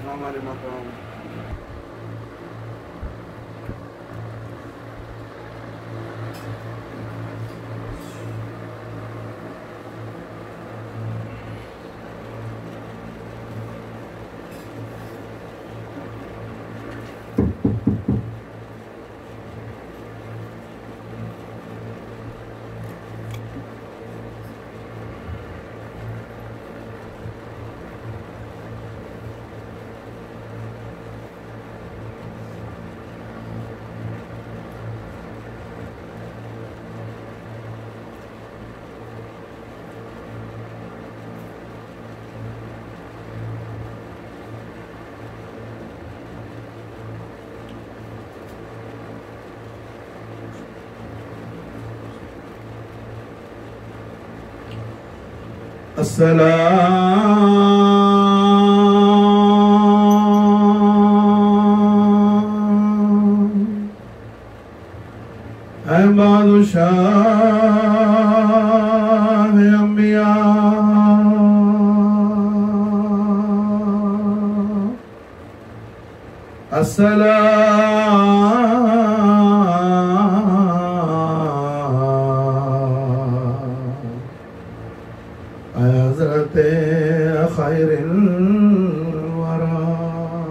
hamalı makam. السلام عباد شاه أنبياء السلام يا حضرت خير الورى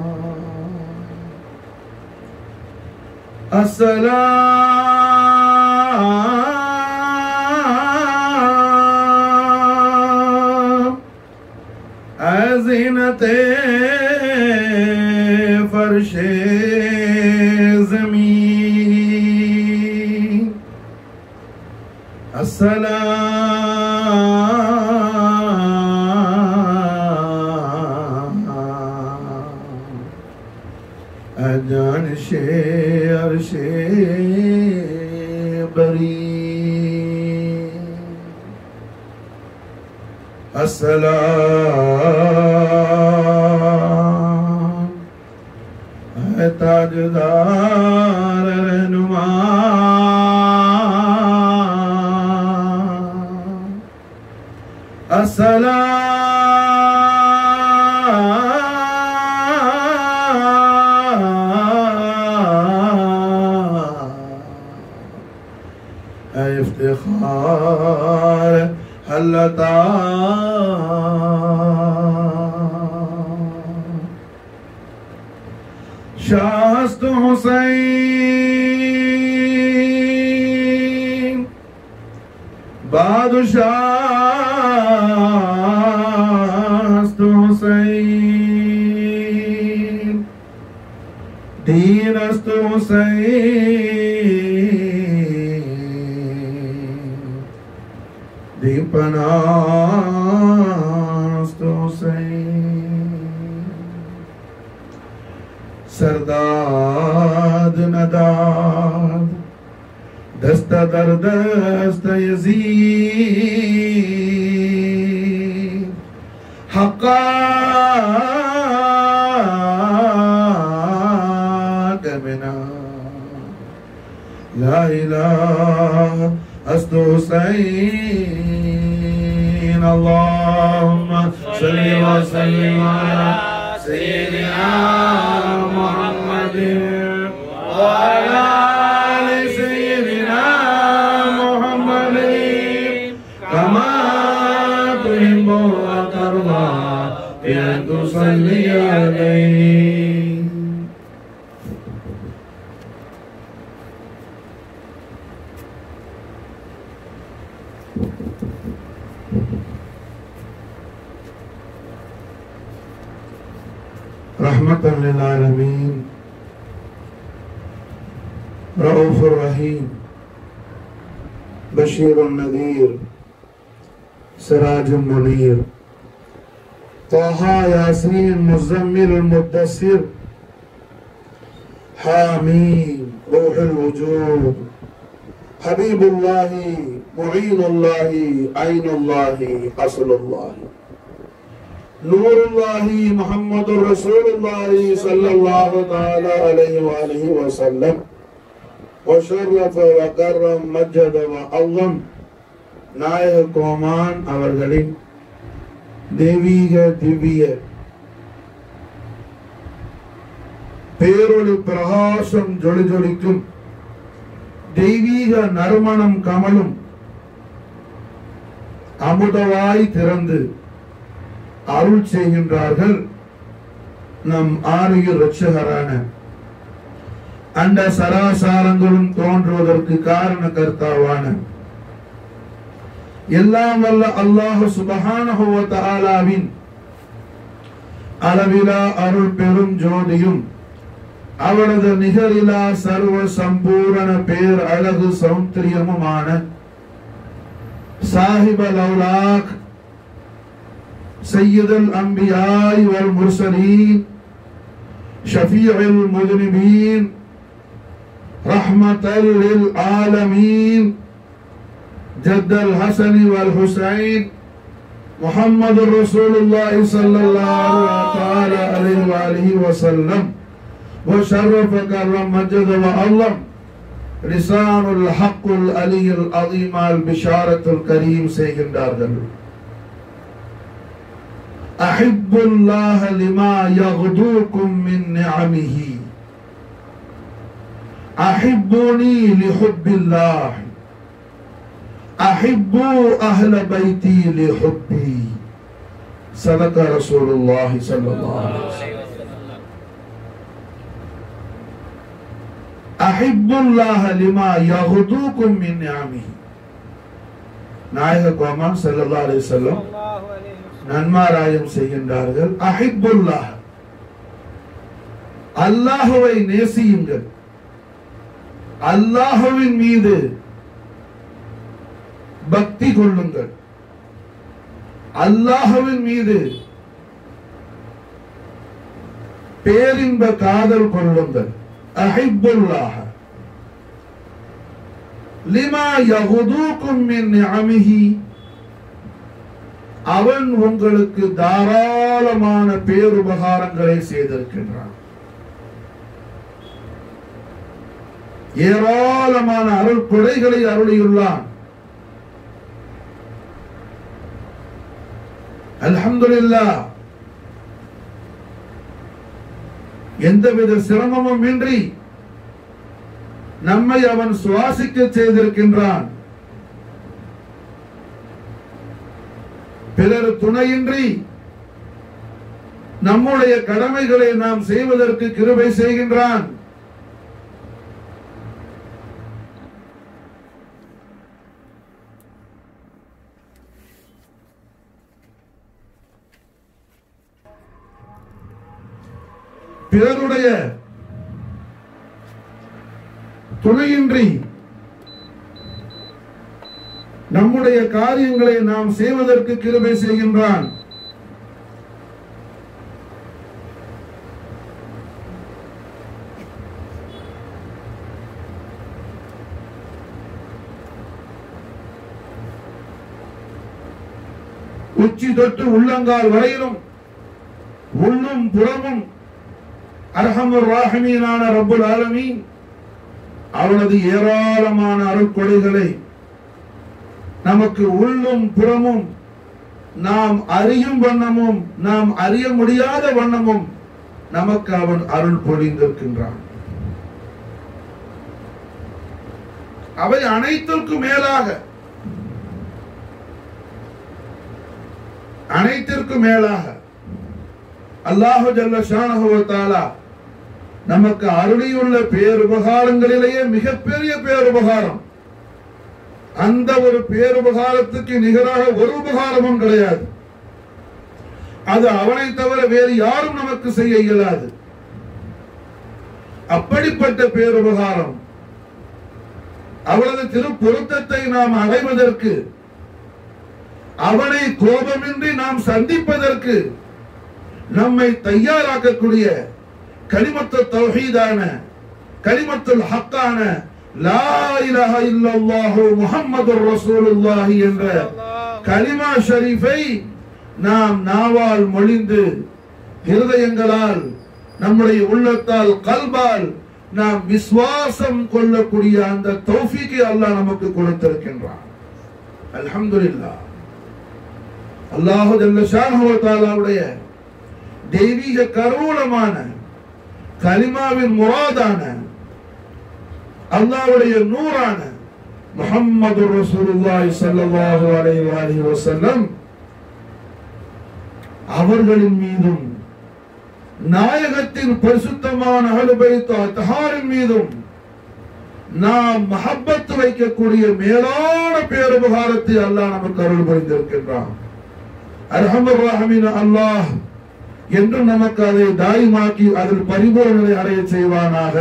السلام أزينة فرش زمين السلام أجان شير بري السلام تاجدار رہنما السلام اے افتخار حلتا شاست حسین بادشاست حسین دین است حسین دीपनास्त Hussain सरदाद नदाद दस्त दर दस्त Yazid حقاك بنا لا إله أست حسين اللهم صل وسلم على سيدنا محمد وعلى آل سيدنا محمد كما تحب وترضى بأن تصلي عليه رحمة للعالمين رؤوف الرحيم بشير النذير سراج منير طه ياسين مزمل المدثر حاميم روح الوجود حبيب الله معين الله عين الله أصل الله نور الله محمد رسول الله صلى الله تعالى عليه وآله وسلم وشرف وكرم مجد وعظم நாயக கோமான் அவர்களின் தெய்வீக திவ்ய பேரொளி பிரகாசம் ஜொலி ஜொலிக்கும் தெய்வீக நறுமணம் கமலும் அமுதவாய் திறந்து அருள் செய்கின்றார்கள் நம் ஆரோக்கிய ரட்சகரான அண்ட சராசாரங்களும் தோன்றுவதற்கு காரண கர்த்தாவான எல்லாம் வல்ல அல்லாஹு சுபஹானஹு வ தஆலாவின் அளவிலா அருள் பெரும் ஜோதியும் அவரது நிகரிலா சர்வ சம்பூரண பேர் அழகு சௌந்தரியமுமான சாஹிப் அல் سيد الأنبياء والمرسلين شفيع المذنبين رحمة للعالمين جد الحسن والحسين محمد رسول الله صلى الله تعالى عليه وآله وسلم وشرف كرم مجد وعظم لسان الحق العلي العظيم البشارة الكريم செய்கின்றார்கள் أحب الله لما يغدوكم من نعمه أحبوني لحب الله أحبوا أهل بيتي لحبي صدق رسول الله صلى الله عليه وسلم أحب الله لما يغدوكم من نعمه நாயக கோமான் சல்லல்லா அலைஹி வஸல்லம் நன்மாராயம் செய்கின்றார்கள் அஹிப்புல்லாஹ் அல்லாஹுவை நேசியுங்கள் அல்லாஹுவின் மீது பக்தி கொள்ளுங்கள் அல்லாஹுவின் மீது பேரின்ப காதல் கொள்ளுங்கள் அஹிப்புல்லாஹ் லிமா யகுதூக்கும் மின் நிஅமிஹி அவன் உங்களுக்கு தாராளமான பேருபகாரங்களை செய்திருக்கின்றான் ஏராளமான அருள் கொடைகளை அருளியுள்ளான் அல்ஹம்துலில்லாஹ் எந்தவித சிரமமும் இன்றி நம்மை அவன் சுவாசிக்க செய்திருக்கின்றான் பிறர் துணையின்றி நம்முடைய கடமைகளை நாம் செய்வதற்கு கிருபை செய்கின்றான் பிறருடைய துணையின்றி நம்முடைய காரியங்களை நாம் செய்வதற்கு கிருபை செய்கின்றான் உச்சி தொட்டு உள்ளங்கால் வரையிலும் உள்ளும் புறமும் அர்ஹமுர் ராஹிமீனான ரப்புல் ஆலமீன் அவனது ஏராளமான அருட்கொடைகளை நமக்கு உள்ளும் புறமும் நாம் அறியும் வண்ணமும் நாம் அறிய முடியாத வண்ணமும் நமக்கு அவன் அருள் பொழிந்திருக்கின்றான் அவை அனைத்திற்கும் மேலாக அனைத்திற்கும் மேலாக அல்லாஹு ஜல்ல ஷானஹு வ தஆலா நமக்கு அருளியுள்ள பேருபகாரங்களிலேயே மிகப்பெரிய பேருபகாரம் அந்த ஒரு பேருபகாரத்துக்கு நிகராக ஒரு உபகாரமும் கிடையாது அது அவனை தவிர வேறு யாரும் நமக்கு செய்ய இயலாது அப்படிப்பட்ட பேருபகாரம் அவளது திரு பொருத்தத்தை நாம் அடைவதற்கு அவனை கோபமின்றி நாம் சந்திப்பதற்கு நம்மை தயாராக்கக்கூடிய கலிமத்து தௌஹீதான கலிமத்துல் ஹக்கான லா இலாஹ இல்லல்லாஹு முஹம்மதுர் ரசூலுல்லாஹி என்ற கலிமா ஷரீஃபை நாம் நாவால் மொழிந்து இருதயங்களால் நம்முடைய உள்ளத்தால் கல்பால் நாம் விசுவாசம் கொள்ளக்கூடிய அந்த தௌஃபீக்கை அல்லாஹ் நமக்கு கொடுத்திருக்கின்றான் அல்ஹம்துலில்லாஹ் அல்லாஹு ஜல்ல ஷானஹு வ தஆலாவுடைய தெய்வீக கருவூலமான கலிமாவின் முராதான அல்லாஹ்வுடைய நூறான முஹம்மது ரசூலுல்லாஹி ஸல்லல்லாஹு அலைஹி வஸல்லம் வஸல்லம் அவர்களின் மீதும் நாயகத்தின் பரிசுத்தமான அஹ்லுபைத் அத்ஹாரின் மீதும் நாம் மஹப்பத் வைக்கக்கூடிய மேலான பேருபகாரத்தை அல்லாஹ் நமக்கு அருள் புரிந்திருக்கின்றான் அர்ஹமர் ரஹீமின் அல்லாஹ் என்று நமக்கு அதை தாயுமாக்கி அதில் பரிபூர்ணத்தை அடைய செய்வானாக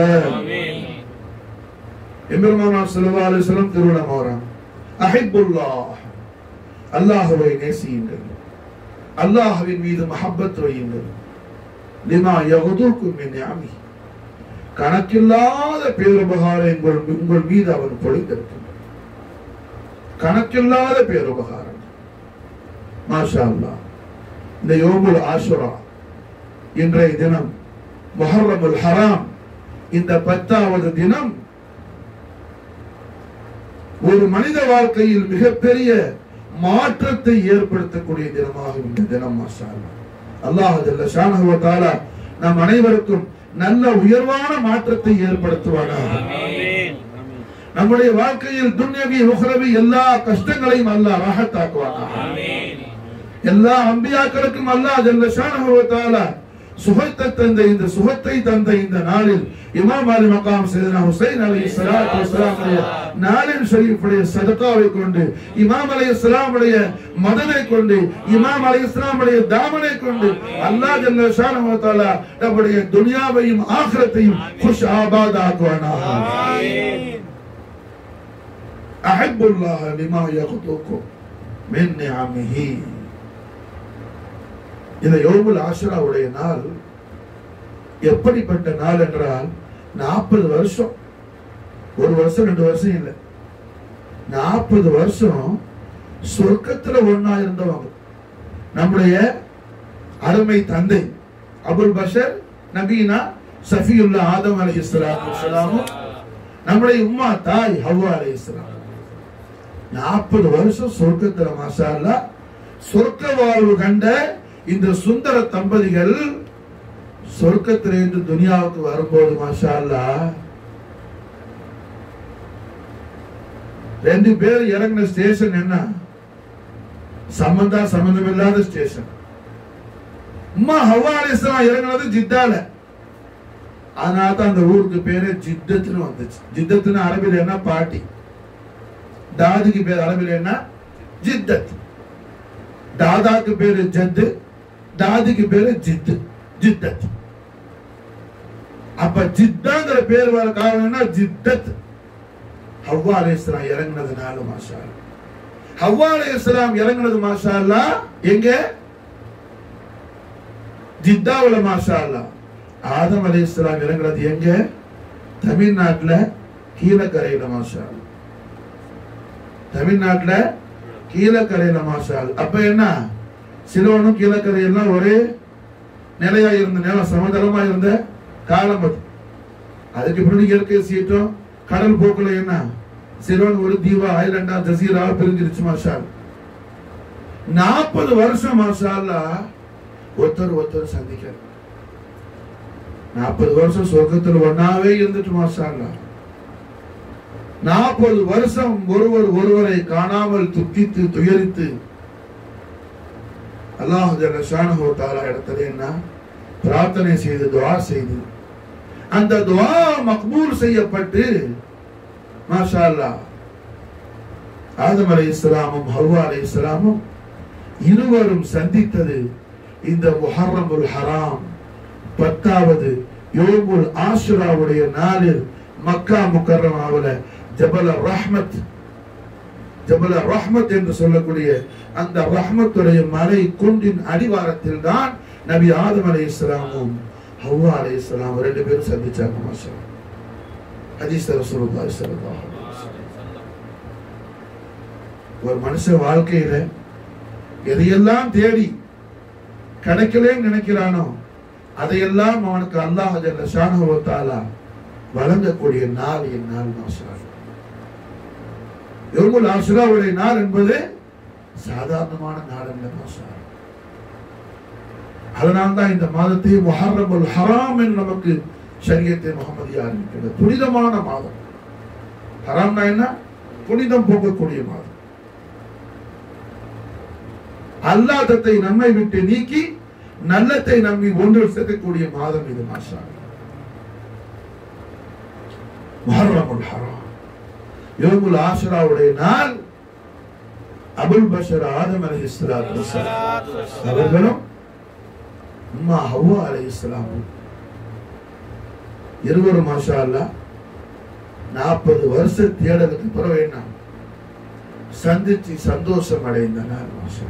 எம்பெருமானார் ஸல்லல்லாஹு அலைஹி வஸல்லம் திருவிழமாறான் அஹிப்புல்லாஹ் அல்லாஹ்வை நேசியுங்கள் அல்லாஹ்வின் மீது மஹப்பத் வையுங்கள் லிமா யகுதுக்கும் மின் நிஅமி கணக்கில்லாத பேருபகாரம் உங்கள் உங்கள் மீது அவன் பொழிந்திருக்கின்றான் கணக்கில்லாத பேருபகாரம் மாஷா அல்லாஹ் இந்த யோமுல் ஆஷுரா இன்றைய தினம் முஹர்ரமுல் ஹராம் இந்த பத்தாவது தினம் ஒரு மனித வாழ்க்கையில் மிகப்பெரிய மாற்றத்தை ஏற்படுத்தக்கூடிய தினமாகும் இந்த தினம் மாஷா அல்லாஹ் அல்லாஹ் ஜல்ல ஷானஹு வ தஆலா நம் அனைவருக்கும் நல்ல உயர்வான மாற்றத்தை ஏற்படுத்துவானாக நம்முடைய வாழ்க்கையில் துன்யவி உஹ்ரவி எல்லா கஷ்டங்களையும் அல்லாஹ் ராஹத்தாக்குவானாக எல்லா அம்பியாக்களுக்கும் அல்லாஹ் ஜல்ல ஷானஹு வ தஆலா சுகத்தை தந்த இந்த சுகத்தை தந்த இந்த நாளில் இமாம் அலி மகாம் செய்தனா ஹுசைன் அலி ஸலாத்து வஸலாம் நாளின் ஷரீஃபுடைய சதகாவை கொண்டு இமாம் அலி இஸ்லாமுடைய மதனை கொண்டு இமாம் அலி இஸ்லாமுடைய தாமனை கொண்டு அல்லாஹ் ஜல்ல ஷானஹு வ தஆலா நம்முடைய துனியாவையும் ஆখিরাத்தையும் खुश ஆபாத் ஆக்குவானாக அஹப்புல்லாஹ லிமா யகுதுக்கும் மின் நிஅமிஹி இந்த யோமுல் ஆஷராவுடைய நாள் எப்படிப்பட்ட நாள் என்றால் நாற்பது வருஷம் ஒரு வருஷம் ரெண்டு வருஷம் இல்லை நாற்பது வருஷம் சொர்க்கத்துல ஒன்னா இருந்தவங்க நம்முடைய அருமை தந்தை அபுல் பஷர் நபீனா சஃபியுல்லா ஆதம் அலி இஸ்லாமும் நம்முடைய உம்மா தாய் ஹவ்வா அலி இஸ்லாம் நாற்பது வருஷம் சொர்க்கத்துல மாஷா அல்லாஹ் சொர்க்க வாழ்வு கண்ட இந்த சுந்தர தம்பதிகள் சொர்க்கத்திலிருந்து துனியாவுக்கு வரும்போது மாஷா அல்லாஹ் ரெண்டு பேர் இறங்கின ஸ்டேஷன் என்ன சம்பந்தா சம்பந்தம் இல்லாத ஸ்டேஷன் உம்மா ஹவ்வா அலிஸ்லாம் இறங்கினது ஜித்தால அதனால தான் அந்த ஊருக்கு பேரு ஜித்தத்துன்னு வந்துச்சு ஜித்தத்துன்னு அரபில என்ன பாட்டி தாதிக்கு பேர் அரபில என்ன ஜித்தத் தாதாக்கு பேரு ஜத்து தாதிக்கு பேரு ஜித்து ஜித்தத் அப்ப ஜித்தாங்கிற பேர் வர காரணம் என்ன ஜித்தத் ஹவ்வா அலைஹிஸ்ஸலாம் இறங்குனதுனால மாஷா அல்லாஹ். ஹவ்வா அலைஹிஸ்ஸலாம் இறங்குனது மாஷா அல்லாஹ் எங்க ஜித்தாவுல மாஷா அல்லாஹ் ஆதம் அலைஹிஸ்ஸலாம் இறங்குனது எங்க தமிழ்நாட்டுல கீழக்கரையில மாஷா அல்லாஹ். தமிழ்நாட்டுல கீழக்கரையில மாஷா அல்லாஹ். அப்ப என்ன சிலோனும் கீழக்கரையெல்லாம் ஒரே நிலையா இருந்த நிலம் சமதளமா இருந்த காலம் அது அதுக்கு பிறகு இயற்கை சீற்றம் கடல் போக்குல என்ன சிலோன் ஒரு தீவா ஐலண்டா ஜசீரா பிரிஞ்சிருச்சு மாஷா நாற்பது வருஷம் மாஷா அல்லாஹ் ஒருத்தர் ஒருத்தர் சந்திக்க நாற்பது வருஷம் சொர்க்கத்தில் ஒன்னாவே இருந்துட்டு மாஷா அல்லாஹ் நாற்பது வருஷம் ஒருவர் ஒருவரை காணாமல் துக்கித்து துயரித்து அல்லாஹ் ஜல்ல ஷானஹு தஆலா இடத்துல என்ன பிரார்த்தனை செய்து துஆ செய்து அந்த துஆ மக்பூல் செய்யப்பட்டு மாஷா அல்லாஹ் ஆதம் அலைஹிஸ்ஸலாமும் ஹவ்வா அலைஹிஸ்ஸலாமும் இருவரும் சந்தித்தது இந்த முஹர்ரமுல் ஹராம் பத்தாவது யோமுல் ஆஷுராவுடைய நாளில் மக்கா முக்கர்ரமாவுல ஜபல ரஹ்மத் ஜபல ரஹ்மத் என்று சொல்லக்கூடிய அந்த ரஹ்மத்துடைய மலை குன்றின் அடிவாரத்தில் தான் நபி ஆதம் அலை இஸ்லாமும் ஹவ்வா அலை இஸ்லாம் ரெண்டு பேரும் சந்திச்சாங்க மாஷா ஹதீஸ் ரசூலுல்லாஹி ஸல்லல்லாஹு அலைஹி வஸல்லம். ஒரு மனுஷன் வாழ்க்கையில எதையெல்லாம் தேடி கிடைக்கலேன்னு நினைக்கிறானோ அதையெல்லாம் அவனுக்கு அல்லாஹ் ஜல்ல ஷானஹு வ தஆலா வழங்கக்கூடிய நாள் என் நாள் மாஷா யோமுல் ஆஷுராவுடைய நாள் என்பது சாதாரணமான நாள் அல்ல மாஷா அதனால்தான் இந்த மாதத்தை முஹர்ரமுல் ஹராம் என்று நமக்கு ஷரியத்தை முகமதியா இருக்கிறது புனிதமான மாதம் ஹராம்னா என்ன புனிதம் போக்கக்கூடிய மாதம் அல்லாதத்தை நம்மை விட்டு நீக்கி நல்லத்தை நம்பி ஒன்றில் சேர்க்கக்கூடிய மாதம் இது மாஷா முஹர்ரமுல் ஹராம் யோமுல் ஆஷராவுடைய நாள் அபுல் பஷர் ஆதம் அலி அவர்களும் அம்மா ஹவ்வா அலி இஸ்லாமும் இருவரும் மாஷா அல்லா நாற்பது வருஷ தேடலுக்கு பிறகு என்ன சந்திச்சு சந்தோஷம் அடைந்த நாள் மாஷா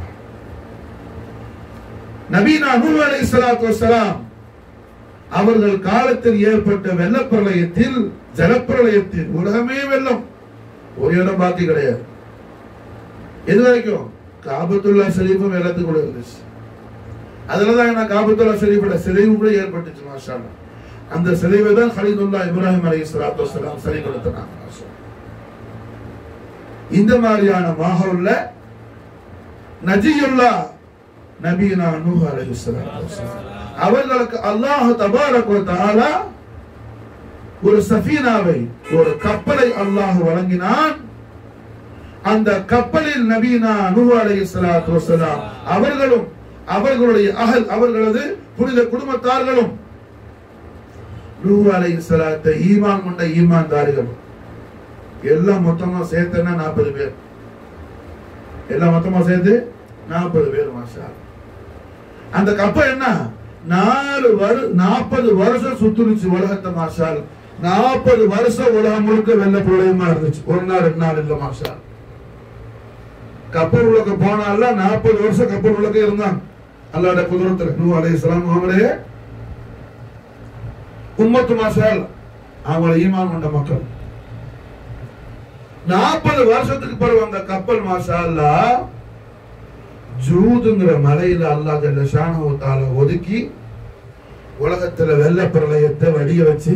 நபீனா நூறு அலை சலாத்து வசலாம் அவர்கள் காலத்தில் ஏற்பட்ட வெள்ளப்பிரளயத்தில் ஜலப்பிரளயத்தில் உலகமே வெள்ளம் ஒரு இடம் பாக்கி கிடையாது எது வரைக்கும் காபத்துல்லா ஷரீஃபும் வெள்ளத்துக்குள்ள இருந்துச்சு அதுலதான் நான் காபத்துல்லா ஷரீஃபோட சிதைவு கூட ஏற்பட்டுச்சு மாஷா அல்லாஹ். அந்த சிதைவை தான் ஹலிதுல்லா இப்ராஹிம் அலை சலாத்து வசலாம் சரி கொடுத்தாங்க மாஷா அல்லாஹ். இந்த மாதிரியான மாஹவுல்ல நஜியுல்லா நபீனா நூஹ் அலைஹிஸ்ஸலாத்து வஸலாம் அவர்களுக்கு அல்லாஹ் தபாரக் வ தஆலா ஒரு சஃபீனாவை ஒரு கப்பலை அல்லாஹ் வழங்கினான் அந்த கப்பலில் நபீனா நூஹ் அலைஹிஸ்ஸலாத்து வஸலாம் அவர்களும் அவர்களுடைய அகல் அவர்களது புனித குடும்பத்தார்களும் நூஹ் அலைஹிஸ்ஸலாத்தை ஈமான் கொண்ட ஈமான்தாரிகள் எல்லாம் மொத்தமா சேர்த்தனா நாற்பது பேர் எல்லாம் மொத்தமா சேர்த்து நாற்பது பேர் மாஷா அல்லாஹ். அந்த கப்பல் என்ன நாலு வரு நாற்பது வருஷம் சுத்துருச்சு உலகத்தை மாஷால் நாற்பது வருஷம் உலகம் முழுக்க வெள்ள பிரளயமா இருந்துச்சு ஒரு நாள் ரெண்டு நாள் இல்ல மாஷா கப்பல் உலக போனால நாற்பது வருஷம் கப்பல் உலக இருந்தாங்க அல்லாட குதிரத்துல நூ அலைஹி ஸலாம் அவங்களே உம்மத்து மாஷால் அவங்கள ஈமான் கொண்ட மக்கள் நாற்பது வருஷத்துக்கு பிறகு அந்த கப்பல் மாஷா அல்லாஹ் ஜூதுங்கிற மலையில அல்லாஹ் ஜல்ல ஷானஹு தஆலா ஒதுக்கி உலகத்துல வெள்ள பிரளயத்தை வடிய வச்சு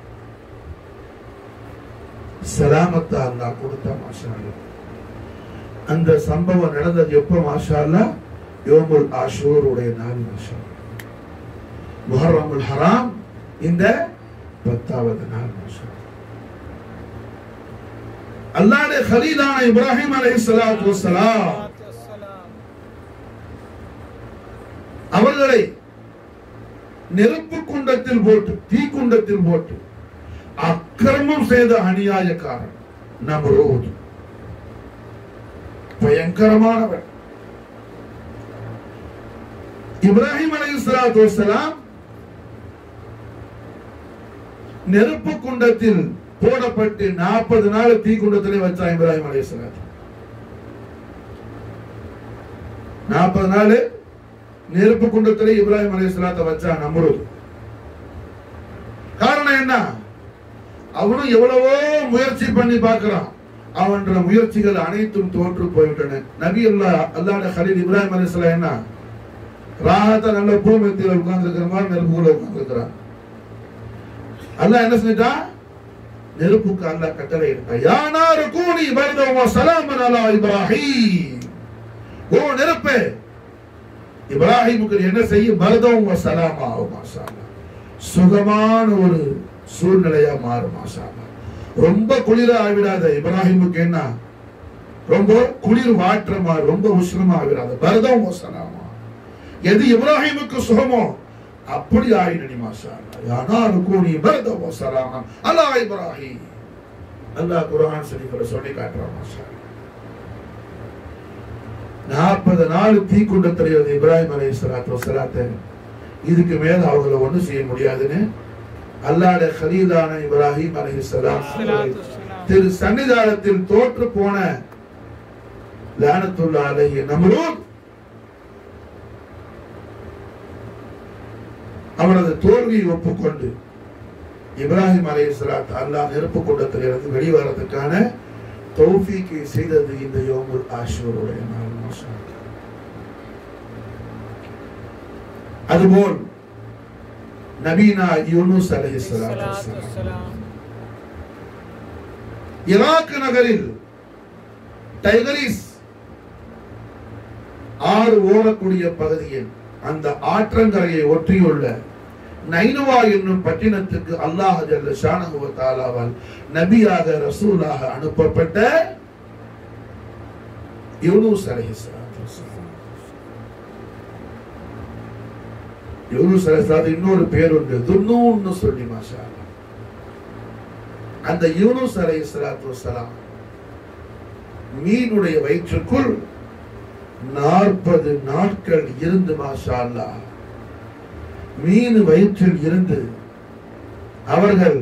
சலாமத்தை அல்லாஹ் கொடுத்தா மாஷா அல்லாஹ். அந்த சம்பவம் நடந்தது எப்ப மாஷா அல்லாஹ் யோமுல் ஆஷூர் உடைய நாள் மாஷா அல்லாஹ். முஹர்ரமுல் ஹராம் இந்த பத்தாவது நாள் மாஷா அல்லாஹ். அல்லாஹ்வுடைய கலீலான இப்ராஹிம் அலைஹிஸ்ஸலாத்து வஸ்ஸலாம் அவர்களை நெருப்பு குண்டத்தில் போட்டு தீ குண்டத்தில் போட்டு அக்கிரமம் செய்த அநியாயக்காரன் நம்ரோது பயங்கரமானவன் இப்ராஹிம் அலைஹிஸ்ஸலாத்து வஸ்ஸலாம் நெருப்பு குண்டத்தில் போடப்பட்டு நாற்பது நாள் தீ குண்டத்திலே வச்சா இப்ராஹிம் அலைஹிஸ்ஸலாத்து நாற்பது நாள் நெருப்பு குண்டத்திலே இப்ராஹிம் அலைஹிஸ்ஸலாத்தை வச்சா நம்புறது காரணம் என்ன அவனும் எவ்வளவோ முயற்சி பண்ணி பார்க்கிறான் அவன்ற முயற்சிகள் அனைத்தும் தோற்று போய்விட்டன நபி அல்லா அல்லாட ஹலீல் இப்ராஹிம் அலைஹிஸ்ஸலாம் என்ன ராகத்தை நல்ல பூமத்தியில் உட்கார்ந்து இருக்கிற மாதிரி நெருப்புக்குள்ள உட்கார்ந்து இருக்கிறான் அல்லாஹ் என்ன செஞ்சிட்டான் நெருப்புக்கு அல்லாஹ் கட்டளை இட்டான் யானா ருகூனி பர்தம் வ சலாமன் அலா இப்ராஹிம் ஓ நெருப்பே இப்ராஹிமுக்கு என்ன செய்யும் பரதம் வ சலாமா மாஷா அல்லாஹ். சுகமான ஒரு சூழ்நிலையா மாறும் மாஷா அல்லாஹ். ரொம்ப குளிர ஆகிடாத இப்ராஹிமுக்கு என்ன ரொம்ப குளிர் வாற்றமா ரொம்ப உஷ்ணமா ஆகிடாத பரதம் வ சலாமா எது இப்ராஹிமுக்கு சுகமோ அப்படி ஆயினடி மாஷா அல்லாஹ். யானா ருகூனி பரதம் வ சலாமா அலா இப்ராஹிம் அல்லாஹ் குர்ஆன் ஷரீஃப்ல சொல்லி காட்டுறான் மாஷா அல்லாஹ். நாற்பது நாள் தீக்குண்டத்தில் இப்ராஹிம் அலை சலாத்து வசலாத்த இதுக்கு மேல அவங்கள ஒண்ணும் செய்ய முடியாதுன்னு அல்லாட ஹலீலான இப்ராஹிம் அலை சலாம் திரு சன்னிதானத்தில் தோற்று போன லானத்துல்லா அலைஹி நம்ரூத் அவனது தோல்வியை ஒப்புக்கொண்டு இப்ராஹிம் அலை சலாத் அல்லாஹ் நெருப்பு கூட்டத்திலிருந்து வெளிவரதுக்கான தௌஃபீக்கை செய்தது இந்த யோமுல் ஆஷூருடைய நாள் மாஷா அல்லாஹ். அதுபோல் நபீனா யூனுஸ் அலைஹிஸ்ஸலாத்து வஸ்ஸலாம் ஈராக் நகரில் டைகரிஸ் ஆறு ஓடக்கூடிய பகுதியில் அந்த ஆற்றங்கரையை ஒற்றியுள்ள நைனுவா என்னும் பட்டினத்துக்கு அல்லாஹ் ஜல்ல ஷானஹு வ தஆலாவால் நபியாக ரசூலாக அனுப்பப்பட்ட யூனுஸ் அலைஹிஸ்ஸலாத்து வஸ்ஸலாம் யூனுஸ் அலைஹிஸ்ஸலாத்து இன்னொரு பேர் உண்டு துன்னூன்னு சொல்லி மாஷா அல்லாஹ். அந்த யூனுஸ் அலைஹிஸ்ஸலாத்து வஸ்ஸலாம் மீனுடைய வயிற்றுக்குள் நாற்பது நாட்கள் இருந்து மாஷா அல்லாஹ் மீன் வயிற்றில் இருந்து அவர்கள்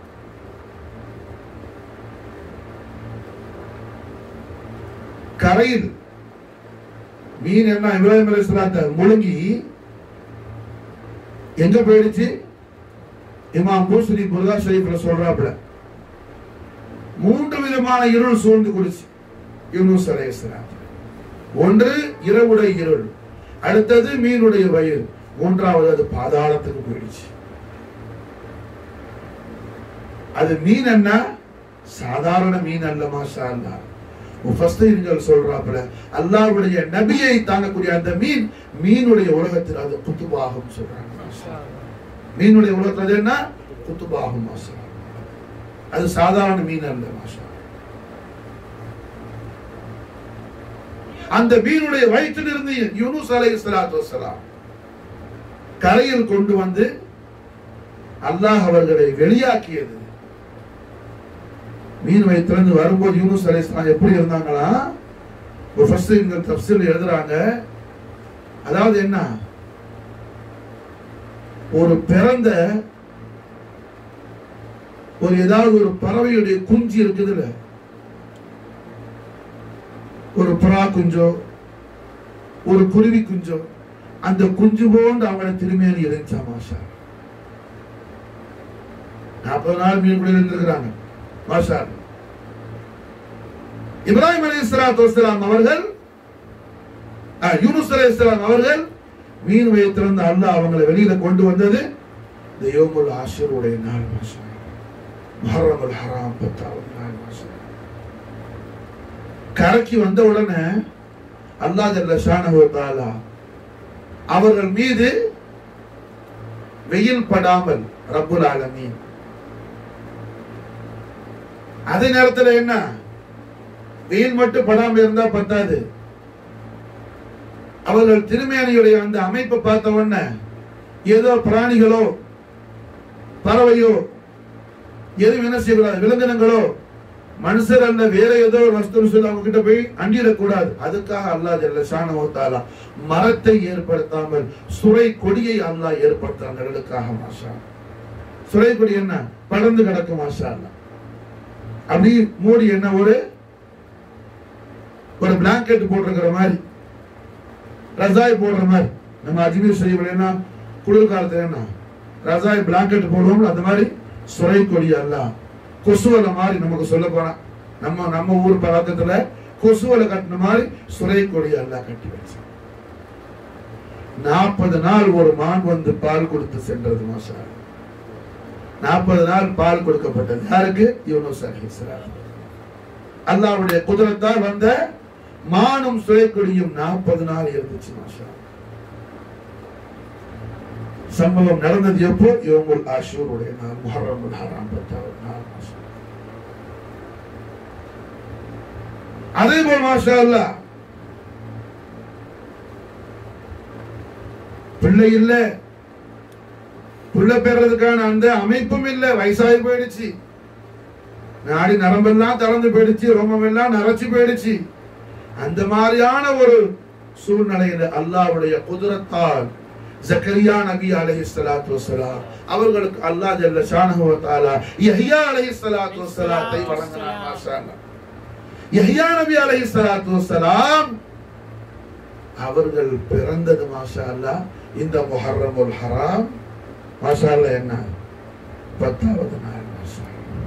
கரையில் மீன் என்ன இப்ராஹிம் அலைஹிஸ்ஸலாத்தை முழுங்கி எங்க போயிடுச்சு இமாம் பூசரி புரதா ஷரீஃப்ல சொல்றாப்புல மூன்று விதமான இருள் சூழ்ந்து குடிச்சு யூனுஸ் அலைஹிஸ்ஸலாம் ஒன்று இரவுடைய இருள் அடுத்தது மீனுடைய வயிறு மூன்றாவது அது பாதாளத்துக்கு போயிடுச்சு அது மீன் என்ன சாதாரண மீன் அல்ல மாஷா அல்லாஹ் முஃபஸ்ஸீர்கள் சொல்றாப்புல அல்லாஹ்வுடைய நபியை தாங்கக்கூடிய அந்த மீன் மீனுடைய உலகத்தில் அது குத்துபாகும் சொல்றாங்க மாஷா அல்லாஹ். மீனுடைய உலகத்தில் அது என்ன குத்துபாகும் மாஷா அல்லாஹ். அது சாதாரண மீன் அல்ல மாஷா அல்லாஹ். அந்த மீனுடைய வயிற்றிலிருந்து யூனுஸ் அலைஹிஸ்ஸலாத்து வஸ்ஸலாம் கரையில் கொண்டு வந்து அல்லாஹ் அவர்களை வெளியாக்கியது மீன் வயிற்றிலிருந்து வரும்போது யூனுஸ் அலைஹிஸ்ஸலாம் எப்படி இருந்தாங்களா முஃபஸ்ஸீர்கள் தஃப்சீல் எழுதுறாங்க அதாவது என்ன ஒரு பிறந்த ஒரு ஏதாவது ஒரு பறவையுடைய குஞ்சு இருக்குதுல்ல ஒரு புறா குஞ்சோ ஒரு குருவி குஞ்சோ அந்த குஞ்சு போன்று அவங்கள திருமேனி இருந்துச்சா மாஷா நாற்பது நாள் மீன் கூட இருந்திருக்கிறாங்க மாஷா இப்ராஹிம் அலி இஸ்லாத்து அவர்கள் ஆ, யூனுஸ் அலி இஸ்லாம் அவர்கள் மீன் வயிற்றிலிருந்து அல்லாஹ் அவங்களை வெளியில கொண்டு வந்தது இந்த யோமுல் ஆஷருடைய நாள் மாஷா முஹர்ரமுல் ஹராம் பத்தாவது நாள் மாஷா கரைக்கு வந்த உடனே அல்லாஹ் ஜல்ல ஷானஹு வ தஆலா அவர்கள் மீது வெயில் படாமல் ரப்புல் ஆலமீன் அதே நேரத்துல என்ன வெயில் மட்டும் படாம இருந்தா பத்தாது அவர்கள் திருமேனியுடைய அந்த அமைப்பை பார்த்த உடனே ஏதோ பிராணிகளோ பறவையோ எதுவும் என்ன செய்யக்கூடாது விலங்கினங்களோ மனுஷர் அல்ல வேற ஏதோ ஒரு வஸ்து சொல்லி அவங்க கிட்ட போய் அண்டிடக்கூடாது அதுக்காக அல்லாஹ் ஜல்ல ஷானஹு தஆலா மரத்தை ஏற்படுத்தாமல் சுரை கொடியை அல்லாஹ் ஏற்படுத்த நிழலுக்காக மாஷா சுரை கொடி என்ன படர்ந்து கிடக்கும் மாஷா அல்லாஹ் அப்படி மூடி என்ன ஒரு ஒரு பிளாங்கெட் போட்டிருக்கிற மாதிரி ரசாய் போடுற மாதிரி நம்ம அஜ்மீர் ஷரீஃப்ல என்ன குளிர் காலத்துல என்ன ரசாய் பிளாங்கெட் போடுவோம் அந்த மாதிரி சுரை கொடி அல்லாஹ் கொசுவலை மாதிரி நமக்கு சொல்ல போனா நம்ம நம்ம ஊர் பழக்கத்துல கொசுவலை கட்டின மாதிரி சுரை கொடி எல்லாம் கட்டி வச்சு நாற்பது நாள் ஒரு மான் வந்து பால் கொடுத்து சென்றது மாஷா நாற்பது நாள் பால் கொடுக்கப்பட்டது யாருக்கு யூனுஸ் அலைஹிஸ்ஸலாம் அல்லாஹ்வுடைய குதிரத்தால் வந்த மானும் சுரைக்கொடியும் நாற்பது நாள் இருந்துச்சு மாஷா சம்பவம் நடந்தது எப்போ யோமுல் ஆஷூருடைய நாள் முஹர்ரமுல் ஹராம் பத்தாவது நாள் மாஷா அதே போல் மாஷா அல்லாஹ் பிள்ளை இல்ல பிள்ளை பெறதுக்கான அந்த அமைப்பும் இல்ல வயசாகி போயிடுச்சு நாடி நரம்பெல்லாம் திறந்து போயிடுச்சு ரோமமெல்லாம் நரைச்சு போயிடுச்சு அந்த மாதிரியான ஒரு சூழ்நிலையில அல்லாஹ்வுடைய குதிரத்தால் ஜக்கரியா நபி அலைஹிஸ்ஸலாத்து வஸ்ஸலாம் அவர்களுக்கு அல்லாஹ் ஜல்ல ஷானஹு வ தஆலா யஹ்யா அலைஹிஸ்ஸலாத்து வஸ்ஸலாத்தை வழங்கினார் மாஷா அல்லாஹ் யஹ்யா நபி அலைஹிஸ்ஸலாத்து வஸ்ஸலாம் அவர்கள் பிறந்தது மாஷா அல்லாஹ் இந்த முஹர்ரமுல் ஹராம் மாஷா அல்லாஹ் என்ன பத்தாவது நாள் மாஷா அல்லாஹ்.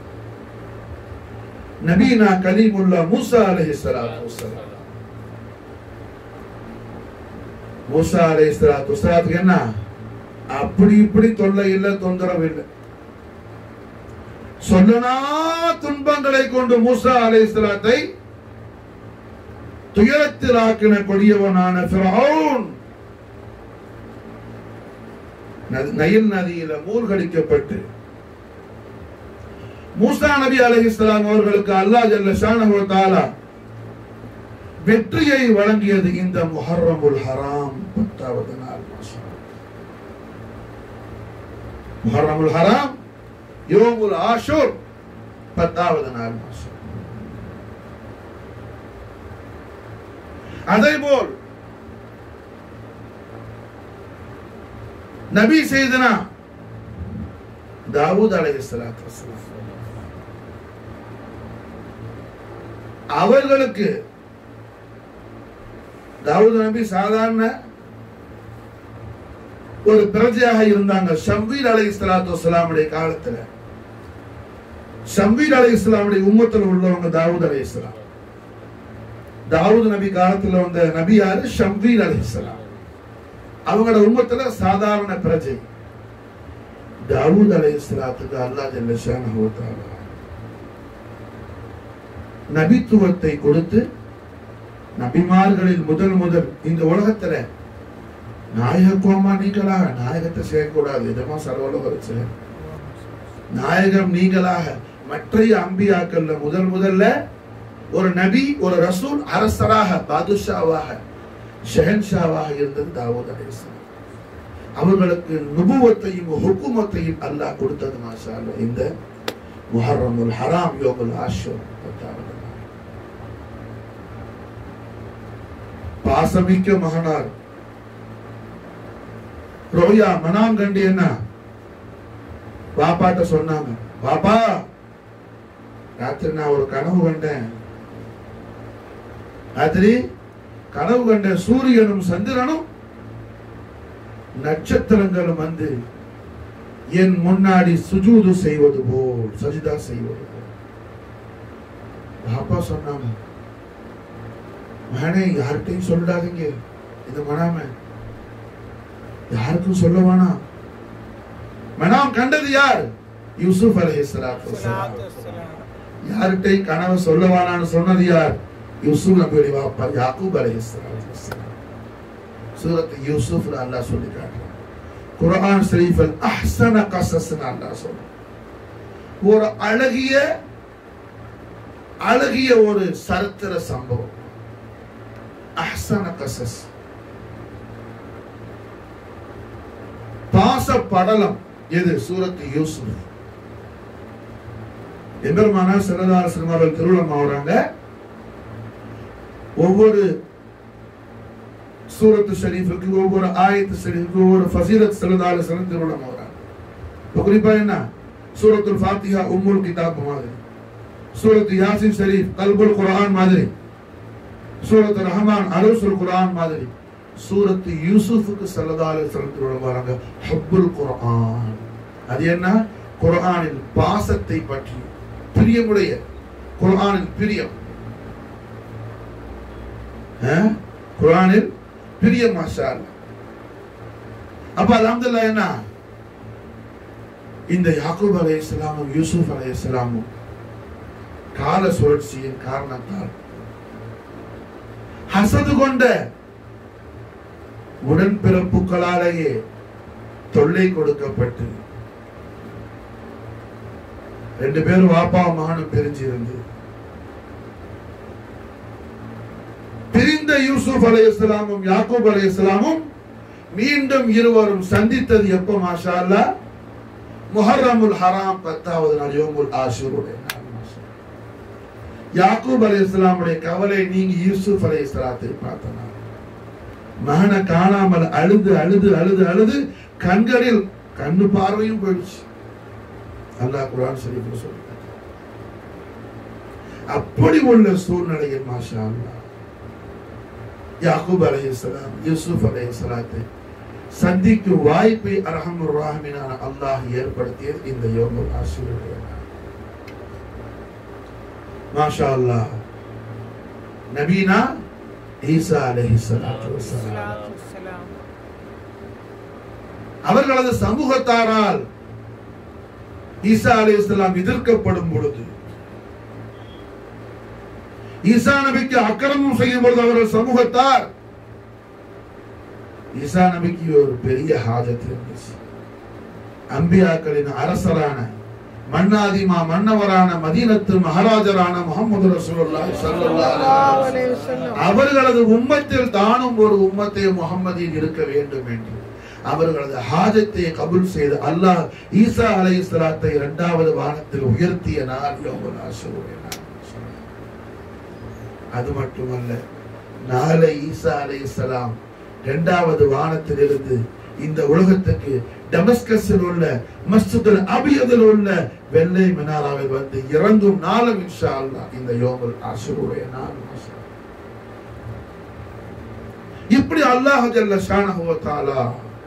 நபீனா கலீமுல்லா மூசா அலைஹிஸ்ஸலாத்து வஸ்ஸலாம் மூசா அலைஹிஸ்ஸலாத்து வஸ்ஸலாத்துக்கு என்ன அப்படி இப்படி தொல்லை இல்லை தொந்தரவு இல்லை சொல்லனா துன்பங்களை கொண்டு மூசா அலைஹிஸ்ஸலாத்தை துயரத்தில் ஆக்கின கொடியவனான ஃபிரௌன் ந- நைல் நதியில மூழ்கடிக்கப்பட்டு மூசா நபி அலைஹிஸ்ஸலாம் அவர்களுக்கு அல்லாஹ் ஜல்ல ஷானஹு வ தஆலா வெற்றியை வழங்கியது இந்த முஹர்ரமுல் ஹராம் பத்தாவது நாள் மாசம் முஹர்ரமுல் ஹராம் யோமுல் ஆஷூர் பத்தாவது நாள் மாசம் அதேபோல் நபி செய்தனா தாவூத் அலைஹிஸ்ஸலாத்து வஸ்ஸலாம் அவர்களுக்கு தாவூத் நபி சாதாரண ஒரு பிரஜையாக இருந்தாங்க ஷம்பீர் அலை இஸ்லாத்து வசலாமுடைய காலத்துல ஷம்பீர் அலை இஸ்லாமுடைய உம்மத்தில் உள்ளவங்க தாவூத் அலை இஸ்லாம் தாவூத் நபி காலத்துல வந்த நபி யாரு ஷம்பீர் அலை இஸ்லாம் அவங்களோட உம்மத்துல சாதாரண பிரஜை தாவூத் அலை இஸ்லாத்துக்கு அல்லாஹ் ஜல்ல ஷானஹு வ தஆலா நபித்துவத்தை கொடுத்து நபிமார்களில் முதல் முதல் இந்த உலகத்துல நாயகத்துவமா நீங்களாக நாயகத்தை செய்யக்கூடாது இதமா சர்வலோக வச்சு நாயகம் நீங்களாக மற்றைய அம்பியாக்கள்ல முதல் முதல்ல ஒரு நபி ஒரு ரசூல் அரசராக பாதுஷாவாக ஷெஹன்ஷாவாக இருந்தது தாவூத் அலைஹிஸ்ஸலாம் அவர்களுக்கு நுபுவத்தையும் ஹுக்குமத்தையும் அல்லாஹ் கொடுத்தது மாஷா அல்லாஹ் இந்த முஹர்ரமுல் ஹராம் யோகுல் ஆஷூர் பத்தாவது நாள். பாசமிக்க மகனார் ரோயா மனாம் கண்டு என்ன பாப்பாட்ட சொன்னாங்க பாப்பா ராத்திரி நான் ஒரு கனவு கண்டேன் ராத்திரி கனவு கண்ட சூரியனும் சந்திரனும் நட்சத்திரங்களும் வந்து என் முன்னாடி சுஜூது செய்வது போல் சஜிதா செய்வது போல் பாப்பா சொன்னாங்க மகனே யார்கிட்டையும் சொல்லிடாதீங்க இது மனாம யாருக்கும் சொல்ல வேணாம் மனாம் கண்டது யார் யூசுப் அலைஹிஸ்ஸலாத்து வஸலாம் யார்கிட்டையும் கனவு சொல்ல வேணாம்னு சொன்னது யார் யூசுப் நபியுடைய வாப்பா யாக்கூப் அலைஹிஸ்ஸலாத்து வஸலாம் சூரத் யூசுஃப்ல அல்லாஹ் சொல்லி காட்டுறான் குர்ஆன் ஷரீஃபில் அஹ்ஸன கஸஸ்னு அல்லாஹ் சொல்றான் ஒரு அழகிய அழகிய ஒரு சரித்திர சம்பவம் அஹ்ஸன கஸஸ் பாச படலம் எது சூரத் யூசுப் எம்பெருமானா சிறதார சிறுமார்கள் திருவிழம் ஆகுறாங்க ஒவ்வொரு சூரத்து ஷரீஃபுக்கு ஒவ்வொரு ஆயத்து ஷரீஃபுக்கு ஒவ்வொரு ஃபசீலத் சிறதார சிறந்த திருவிழம் ஆகுறாங்க இப்போ குறிப்பா என்ன சூரத்துல் ஃபாத்திஹா உம்முல் கிதாப் மாதிரி சூரத் யாசின் ஷரீஃப் கல்புல் குர்ஆன் மாதிரி சூரத் ரஹ்மான் அருசுல் குர்ஆன் மாதிரி சூரத் யூசுஃபுக்கு ஸல்லல்லாஹு அலைஹி வஸல்லம் திருவிழம் வராங்க ஹப்புல் குர்ஆன் அது என்ன குர்ஆனின் பாசத்தை பற்றி பிரியமுடைய குர்ஆனின் பிரியம் அஹ்? குர்ஆனில் பிரியம் மாஷா அல்லாஹ். அப்ப அல்ஹம்துலில்லாஹ் என்ன இந்த யாக்கூப் அலைஹிஸ்ஸலாமும் யூசுப் அலைஹிஸ்ஸலாமும் கால சுழற்சியின் காரணத்தால் ஹசது கொண்ட உடன்பிறப்புகளாலேயே தொல்லை கொடுக்கப்பட்டு ரெண்டு பேரும் வாப்பா மகனும் பிரிஞ்சு இருந்து பிரிந்த யூசுப் அலைஹிஸ்ஸலாமும் யாக்கூப் அலைஹிஸ்ஸலாமும் மீண்டும் இருவரும் சந்தித்தது எப்போ மாஷா அல்லாஹ் முஹர்ரமுல் ஹராம் பத்தாவது நாள் யோமுல் ஆஷூருடைய நாள் மாஷா அல்லாஹ். யாக்கூப் அலைஹிஸ்ஸலாமுடைய கவலை நீங்கி யூசுப் அலைஹிஸ்ஸலாத்தை பார்த்த நாள் மகனை காணாமல் அழுது அழுது அழுது அழுது கண்களில் கண்ணு பார்வையும் போயிடுச்சு அல்லாஹ் குர்ஆன் ஷரீஃப்ல சொல்லி அப்படி உள்ள சூழ்நிலையில் மாஷா அல்லாஹ் யாக்கூப் அலைஹிஸ்ஸலாம் யூசுப் அலைஹிஸ்ஸலாத்தை சந்திக்கும் வாய்ப்பை அரஹமுர் ராஹிமினான அல்லாஹ் ஏற்படுத்தியது இந்த யோமுல் ஆஷூருடைய நாள். மாஷா அல்லாஹ் நபீனா ஈசா அலைஹிஸ்ஸலாத்து வஸ்ஸலாம் அவர்களது சமூகத்தாரால் ஈசா அலைஹிஸ்ஸலாம் எதிர்க்கப்படும் பொழுது ஈசா நபிக்கு அக்கிரமம் செய்யும் பொழுது அவர்கள் சமூகத்தார் ஈசா நபிக்கு ஒரு பெரிய ஹாஜத் இருந்துச்சு அம்பியாக்களின் அரசரான மன்னாதிமா மன்னவரான மதீனத்து மகாராஜரான முகமது ரசூலுல்லாஹி ஸல்லல்லாஹு அலைஹி வஸல்லம் அவர்களது உம்மத்தில் தானும் ஒரு உம்மத்தை முகம்மதியில் இருக்க வேண்டும் என்று அவர்களது ஹாஜத்தை கபூல் செய்து அல்லாஹ் ஈசா அலைஹிஸ்ஸலாத்தை இரண்டாவது வானத்தில் உயர்த்திய நாள் யோமுல் ஆஷூரா நாள். அது மட்டுமல்ல நாளை ஈசா அலைஹிஸ்ஸலாம் இரண்டாவது வானத்தில் இருந்து இந்த உலகத்துக்கு டமஸ்கஸில் உள்ள மஸ்ஜிதுல் அபியதில் உள்ள வெள்ளை மினாராவில் வந்து இறங்கும் நாளும் இன்ஷா அல்லாஹ் இந்த யோமுல் ஆஷூருடைய நாள் மாஷா அல்லாஹ். இப்படி அல்லாஹ் ஜல்ல ஷானஹு வ தஆலா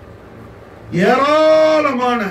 ஏராளமான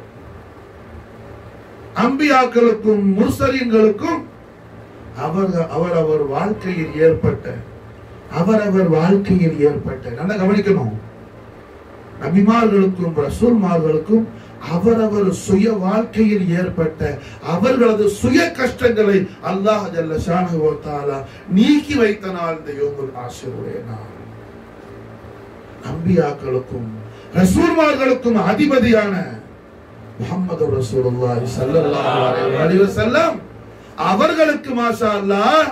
அம்பியாக்களுக்கும் முர்சலீன்களுக்கும் அவர் அவர் அவர் வாழ்க்கையில் ஏற்பட்ட அவரவர் வாழ்க்கையில் ஏற்பட்ட நல்லா கவனிக்கணும் நபிமார்களுக்கும் ரசூல்மார்களுக்கும் அவரவர் சுய வாழ்க்கையில் ஏற்பட்ட அவர்களது சுய கஷ்டங்களை அல்லாஹ் ஜல்ல ஷானஹு வ தஆலா நீக்கி வைத்த நாள் இந்த யோமுல் ஆஷிருடைய நாள் அம்பியாக்களுக்கும் ரசூல்மார்களுக்கும் அதிபதியான முகமது ரசூலுல்லாஹி ஸல்லல்லாஹு அலைஹி வஸல்லம் அவர்களுக்கு மாஷா அல்லாஹ்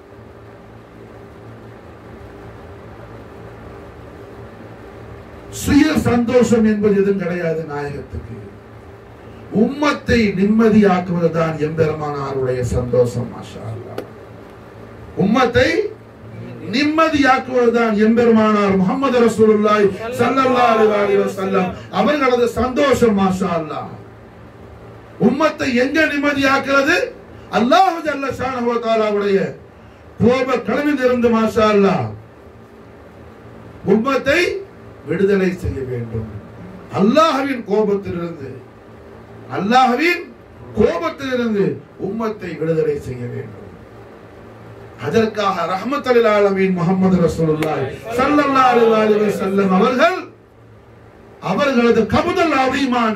சுய சந்தோஷம் என்பது எதுவும் கிடையாது நாயகத்துக்கு உம்மத்தை நிம்மதியாக்குவதுதான் எம்பெருமானாருடைய சந்தோஷம் மாஷா அல்லாஹ் உம்மத்தை நிம்மதியாக்குவதுதான் எம்பெருமானார் முகமது ரசூலுல்லாஹி ஸல்லல்லாஹு அலைஹி வஸல்லம் அவர்களது சந்தோஷம் மாஷா அல்லாஹ் உம்மத்தை எங்க நிம்மதியாக்குறது அல்லாஹ் ஜல்ல ஷானஹு வ தஆலாவுடைய கோப கடலிலிருந்து மாஷா அல்லாஹ் உம்மத்தை விடுதலை செய்ய வேண்டும் அல்லாஹ்வின் கோபத்திலிருந்து அல்லாஹ்வின் கோபத்திலிருந்து உம்மத்தை விடுதலை செய்ய வேண்டும் அதற்காக ரஹ்மத்துல் ஆலமீன் முஹம்மது ரசூலுல்லாஹி ஸல்லல்லாஹு அலைஹி வஸல்லம் அவர்கள் அவர்களது கபுதல் அதிகமான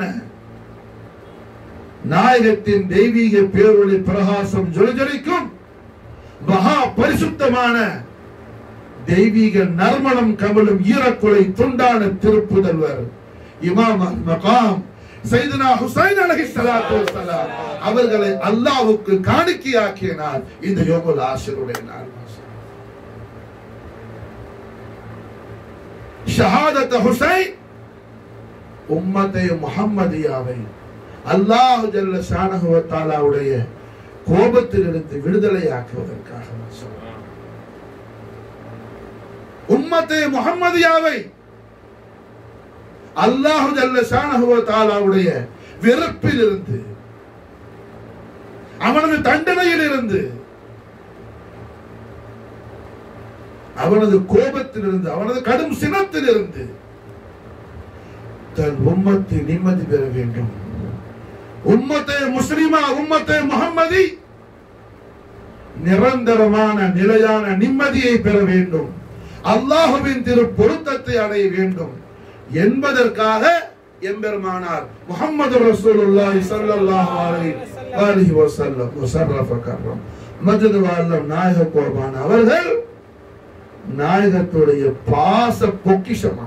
நாயகத்தின் தெய்வீக பேரொளி பிரகாசம் ஜொலிஜொலிக்கும் மகா பரிசுத்தமான தெய்வீக நறுமணம் கமலும் ஈரக்குலை துண்டான திருப்புதல்வர் இமாம் அல் மகாம் சைதனா ஹுசைன் அலஹி ஸலாத்து வஸலாம் அவர்களை அல்லாஹ்வுக்கு காணிக்கையாக்கிய நாள் இந்த யோகுல் ஆஷிருடைய நாள் ஷஹாதத் ஹுசைன் உம்மத்தை முஹம்மதியாவை அல்லாஹ் ஜல்ல ஷானஹு வ தஆலாவுடைய கோபத்திலிருந்து விடுதலையாக்குவதற்காக சொல்றான் உம்மத்தை முஹம்மதியாவை அல்லாஹு ஜல்ல ஷானஹு வ தஆலாவுடைய வெறுப்பில் இருந்து அவனது தண்டனையில் இருந்து அவனது கோபத்தில் இருந்து அவனது கடும் சினத்தில் இருந்து தன் உம்மத்தை நிம்மதி பெற வேண்டும் உம்மத்தை முஸ்லிமா உம்மத்தை முகம்மதி நிரந்தரமான நிலையான நிம்மதியை பெற வேண்டும் அல்லாஹுவின் திரு பொருத்தத்தை அடைய வேண்டும் என்பதற்காக எம்பெருமானார் முகமது ரசூலுல்லாஹி ஸல்லல்லாஹு அலைஹி வஸல்லம் முஸர்ரஃப கர்ரம் மஜ்து வல்லம் நாயக கோபான் அவர்கள் நாயகத்துடைய பாச பொக்கிஷமான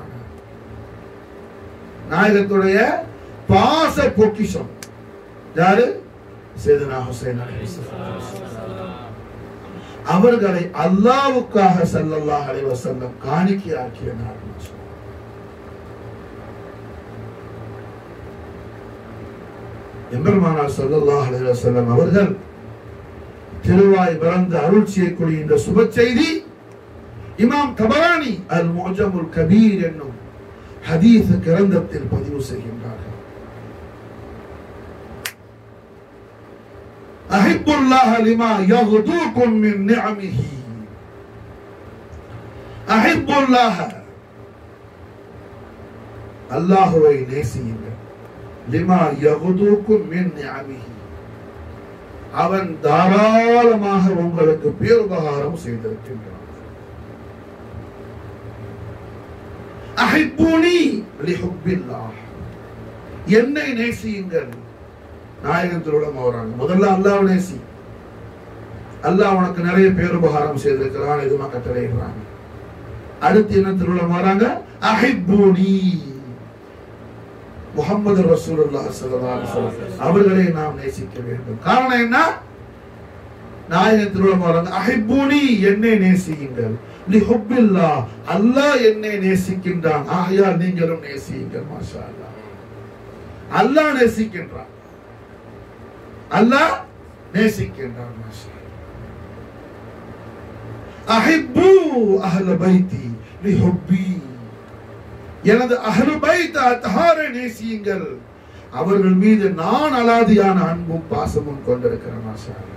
நாயகத்துடைய பாச பொக்கிஷம் யாரு சேதனா ஹுசைன் அவர்களை அல்லாவுக்காக ஸல்லல்லாஹு அலைஹி வஸல்லம் காணிக்கை ஆக்கிய நாள் எம்பெருமானார் ஸல்லல்லாஹு அலைஹி வஸல்லம் அவர்கள் திருவாய் பிறந்து அருள் செய்யக்கூடிய இந்த சுப செய்தி இமாம் தபரானி அல் முஜமுல் கபீர் என்னும் ஹதீஸ் கிரந்தத்தில் பதிவு செய்கின்றார்கள் أحب الله لما يغدوكم من نعمه أحب الله அல்லாஹுவை நேசியுங்கள் லிமா யகுதூக்கும் மின் நிஅமிஹி அவன் தாராளமாக உங்களுக்கு பேருபகாரம் செய்திருக்கின்றான் அஹிப்பூனி லிஹுப்பில்லாஹ் என்னை நேசியுங்கள் நாயகன் திருவிழம் வராங்க முதல்ல அல்லாஹ் நேசி அல்லாஹ் உனக்கு நிறைய பேருபகாரம் செய்திருக்கிறான் எதுமா கட்டளையிடுறாங்க அடுத்து என்ன திருவிழம் வராங்க அஹிப்பூனி முகமது ரசூலுல்லாஹி ஸல்லல்லாஹு அலைஹி வஸல்லம் அவர்களை நாம் நேசிக்க வேண்டும் காரணம் என்ன நாயகன் திருவள்ளுவர் அஹிப்பூனி என்னை நேசியுங்கள் லி ஹுப்பில்லா அல்லாஹ் என்னை நேசிக்கின்றான் ஆகையால் நீங்களும் நேசியுங்கள் மாஷா அல்லாஹ் அல்லாஹ் நேசிக்கின்றான் அல்லாஹ் நேசிக்கின்றான் மாஷா அஹிப்பு அஹ்ல பைத்தி லி ஹுப்பி எனது அஹ்லு பைத் அத்ஹாரை நேசியுங்கள் அவர்கள் மீது நான் அலாதியான அன்பும் பாசமும் கொண்டிருக்கிறேன் மாஷா அல்லாஹ்.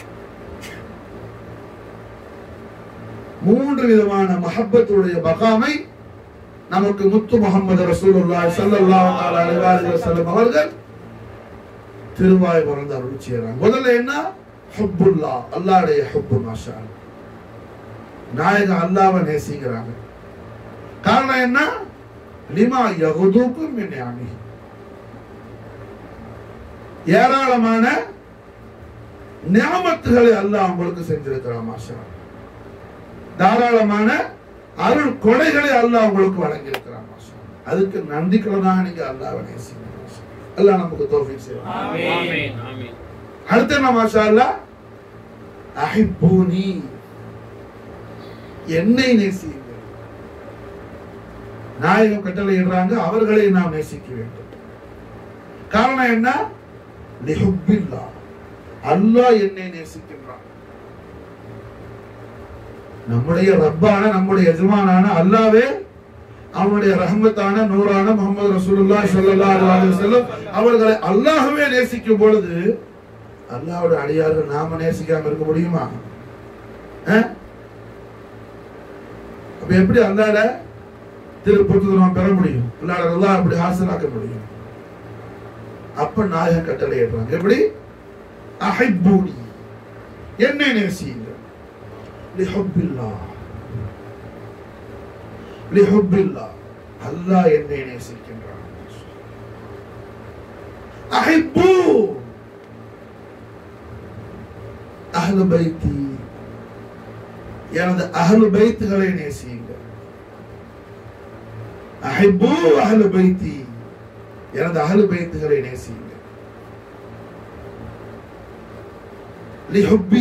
மூன்று விதமான மஹப்பத்துடைய மகாமை நமக்கு முத்து முகமது ரசூலுல்லாஹி ஸல்லல்லாஹு அலைஹி வஸல்லம் அவர்கள் திருவாய் மறந்து அருள் செய்யறாங்க முதல்ல என்ன ஹுப்புல்லா அல்லாஹ்வுடைய ஹுப்பு மாஷா அல்லாஹ். நாயக அல்லாஹ்வை நேசிக்கிறாங்க காரணம் என்ன லிமா யகுதுக்கும் மின் நிஅமிஹி. ஏராளமான நியாமத்துகளை அல்லாஹ் உங்களுக்கு செஞ்சிருக்கிறான் மாஷா அல்லாஹ். தாராளமான அருள் கொடைகளை அல்லாஹ் உங்களுக்கு வழங்கி இருக்கிறான் அதுக்கு நன்றிக்கிறதாக நீங்க அல்லாஹ்வை நேசிங்க மாஷா அல்லாஹ். அல்லாஹ் நமக்கு தௌஃபீக் செய்வான் ஆமென் ஆமென் அடுத்து என்ன மாஷா அல்லாஹ் அஹிப்பூனி என்னை நேசியுங்கள் நாயகம் கட்டளையிடுறாங்க அவர்களை நாம் நேசிக்க வேண்டும் காரணம் என்ன லிஹுப்பில்லா அல்லாஹ் என்னை நேசிக்கின்றான் நம்முடைய ரப்பான நம்முடைய எஜமானான அல்லாவே அவனுடைய ரஹமத்தான நூறான முகமது ரசூலுல்லாஹி ஸல்லல்லாஹு அலைஹி வஸல்லம் அவர்களை அல்லாஹ்வே நேசிக்கும் பொழுது அல்லாஹ்வுடைய அடியார்கள் நாம நேசிக்காம இருக்க முடியுமா அஹ்? அப்ப எப்படி அல்லாஹ்ல திருப்பத்தை நாம் பெற முடியும் அல்லாஹ் அல்லாஹ் அப்படி ஆசனாக்க முடியும் அப்ப நாயகம் கட்டளை ஏற்றாங்க எப்படி அஹிப்பூனி என்னை நேசியுங்கள் லிஹுப்பில்லா லிஹுப்பில்லா அல்லாஹ் என்னை நேசிக்கின்றான் அஹிப்பு அஹ்லு பைத்தி எனது அஹ்லு பைத்துகளை நேசியுங்கள் அஹிப்பு அஹ்லு பைத்தி எனது அஹ்லு பைத்துகளை நேசியுங்கள் லிஹுப்பி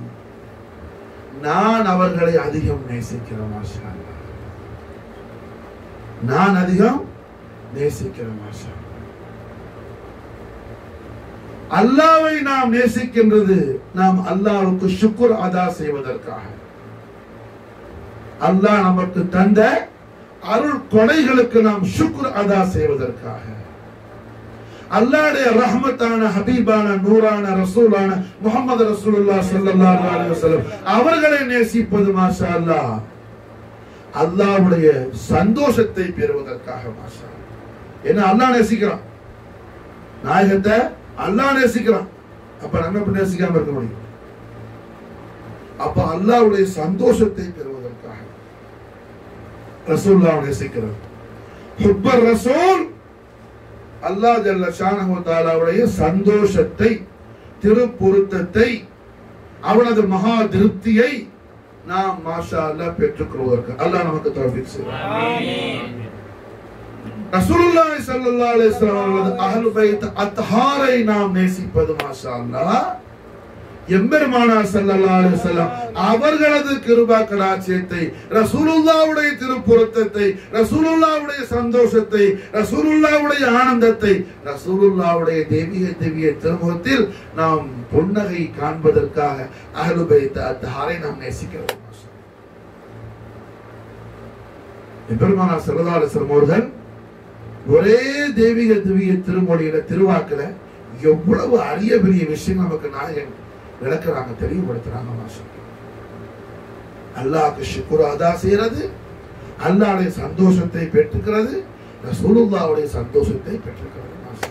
நான் அவர்களை அதிகம் நேசிக்கிறேன் மாஷா அல்லாஹ். நான் அதிகம் நேசிக்கிறேன் மாஷா அல்லாஹ். அல்லாவை நாம் நேசிக்கின்றது நாம் அல்லாவுக்கு சுக்குர் அதா செய்வதற்காக அல்லாஹ் நமக்கு தந்த அருள் கொடைகளுக்கு நாம் சுக்குர் அதா செய்வதற்காக அல்லாஹ்வுடைய ரஹ்மத்தான ஹபீபான நூறான ரசூலான முஹம்மது ரசூலுல்லாஹ் ஸல்லல்லாஹு அலைஹி வஸல்லம் அவர்களை நேசிப்பது மாஷா அல்லாஹ் அல்லாஹ்வுடைய சந்தோஷத்தை பெறுவதற்காக மாஷா அல்லாஹ். ஏன்னா அல்லாஹ் நேசிக்கிறான் நாயகத்தை அல்லாஹ் நேசிக்கிறான் அப்ப நம்ம எப்படி நேசிக்காம இருக்க முடியும் அப்ப அல்லாஹ்வுடைய சந்தோஷத்தை பெறுவதற்காக ரசூலுல்லாஹ் நேசிக்கிறார் ஹுப்பர் ரசூல் அல்லாஹ் ஜல்ல ஷானஹு தஆலாவுடைய சந்தோஷத்தை திருப்பொருத்தத்தை அவனது மகா திருப்தியை நாம் மாஷா அல்லாஹ் பெற்றுக்கொள்வதற்கு அல்லாஹ் நமக்கு தௌஃபீக் செய்வார் ஆமென் ரசூலுல்லாஹி ஸல்லல்லாஹு அலைஹி வஸல்லம் அவர்களது அஹ்லு பைத் அத்ஹாரை நாம் நேசிப்பது மாஷா அல்லாஹ் எம்பெருமானார் ஸல்லல்லாஹு அலைஹி வஸல்லம் அவர்களது கிருபா கடாட்சியத்தை ரசூலுல்லாஹ்வுடைய திருப்பொருத்தத்தை ரசூலுல்லாஹ்வுடைய சந்தோஷத்தை ரசூலுல்லாஹ்வுடைய ஆனந்தத்தை ரசூலுல்லாஹ்வுடைய தெய்வீக தெய்வீக திருமுகத்தில் நாம் புன்னகை காண்பதற்காக அஹ்லு பைத் அத்ஹாரை நாம் நேசிக்கிறோம் மாஷா அல்லாஹ். எம்பெருமானார் ஸல்லல்லாஹு அலைஹி வஸல்லம் அவர்கள் ஒரே தெய்வீக திவ்ய திருமொழியில திருவாக்குல எவ்வளவு அரிய பெரிய விஷயம் நமக்கு நாயகன் விளக்குறாங்க தெளிவுபடுத்துறாங்க மாஷா அல்லாஹ்க்கு ஷுக்குர் அதா செய்யறது அல்லாஹ்வுடைய சந்தோஷத்தை பெற்றுக்கிறது ரசூலுல்லாஹ்வுடைய சந்தோஷத்தை பெற்றுக்கிறது மாஷா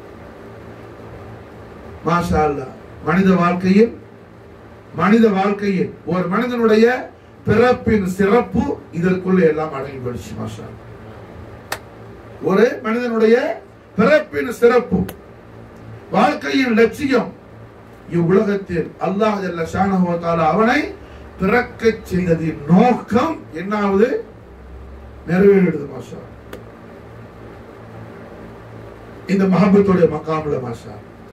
மாஷா அல்லாஹ் மனித வாழ்க்கையில் மனித வாழ்க்கையில் ஒரு மனிதனுடைய பிறப்பின் சிறப்பு இதற்குள்ள எல்லாம் அடங்கி போயிடுச்சு மாஷா அல்லாஹ். ஒரு மனிதனுடைய பிறப்பின் சிறப்பு வாழ்க்கையின் லட்சியம் இவ்வுலகத்தில் அல்லாஹ் ஜல்ல ஷானஹு வ தஆலா அவனை பிறக்கச் செய்ததின் நோக்கம் என்னாவது நிறைவேறிடுது மாஷா இந்த மஹபத்துடைய மக்காமுல மாஷா